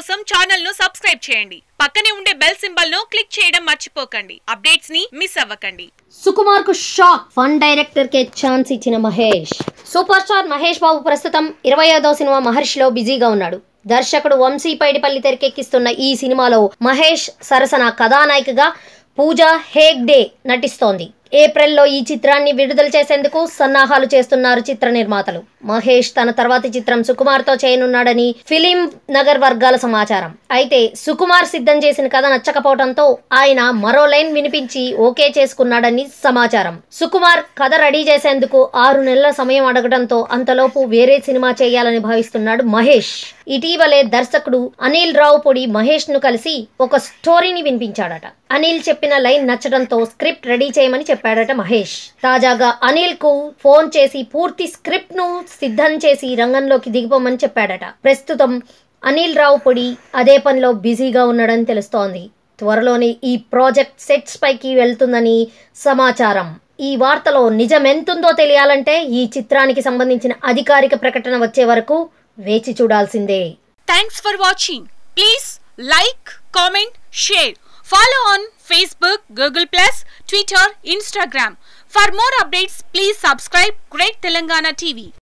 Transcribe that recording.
కోసం ఛానల్ ను సబ్స్క్రైబ్ చేయండి పక్కనే ఉండే బెల్ సింబల్ ను క్లిక్ చేయడం మర్చిపోకండి అప్డేట్స్ ని మిస్ అవ్వకండి సుకుమార్ కు షాక్ ఫన్ డైరెక్టర్ కే ఛాన్స్ ఇచ్చిన మహేష్ సూపర్ స్టార్ మహేష్ బాబు ప్రస్తుతం ఇరవై ఐదో సినిమా మహర్షిలో బిజీగా ఉన్నాడు దర్శకుడు వంశీ పైడిపల్లి తెరకెక్కిస్తున్న ఈ సినిమాలో మహేష్ సరసన కథానాయికగా పూజా హేగ్డే నటిస్తోంది ఏప్రిల్లో ఈ చిత్రాన్ని విడుదల చేసేందుకు సన్నాహాలు చేస్తున్నారు చిత్ర నిర్మాతలు మహేష్ తన తర్వాతి చిత్రం సుకుమార్ తో చేయనున్నాడని ఫిలిం నగర్ వర్గాల సమాచారం అయితే సుకుమార్ సిద్ధం చేసిన కథ నచ్చకపోవడంతో ఆయన మరో లైన్ వినిపించి ఓకే చేసుకున్నాడని సమాచారం సుకుమార్ కథ రెడీ చేసేందుకు ఆరు నెలల సమయం అడగడంతో అంతలోపు వేరే సినిమా చేయాలని భావిస్తున్నాడు మహేష్ ఇటీవలే దర్శకుడు అనిల్ రావు పొడి మహేష్ ను కలిసి ఒక స్టోరీని వినిపించాడట అనిల్ చెప్పిన లైన్ నచ్చడంతో స్క్రిప్ట్ రెడీ చేయమని చెప్పాడట మహేష్ తాజాగా అనిల్ కు ఫోన్ చేసి పూర్తి స్క్రిప్ట్ ను సిద్ధం చేసి రంగంలోకి దిగిపోమని చెప్పాడట ప్రస్తుతం అనిల్ రావు పొడి అదే పనిలో బిజీగా ఉన్నాడని తెలుస్తోంది త్వరలోనే ఈ ప్రాజెక్ట్ సెట్స్ పైకి వెళ్తుందని సమాచారం ఈ వార్తలో నిజం ఎంతుందో తెలియాలంటే ఈ చిత్రానికి సంబంధించిన అధికారిక ప్రకటన వచ్చే వరకు వేచి చూడాల్సిందే thanks for watching please like comment share follow on Facebook Google plus Twitter Instagram for more updates please subscribe great Telangana TV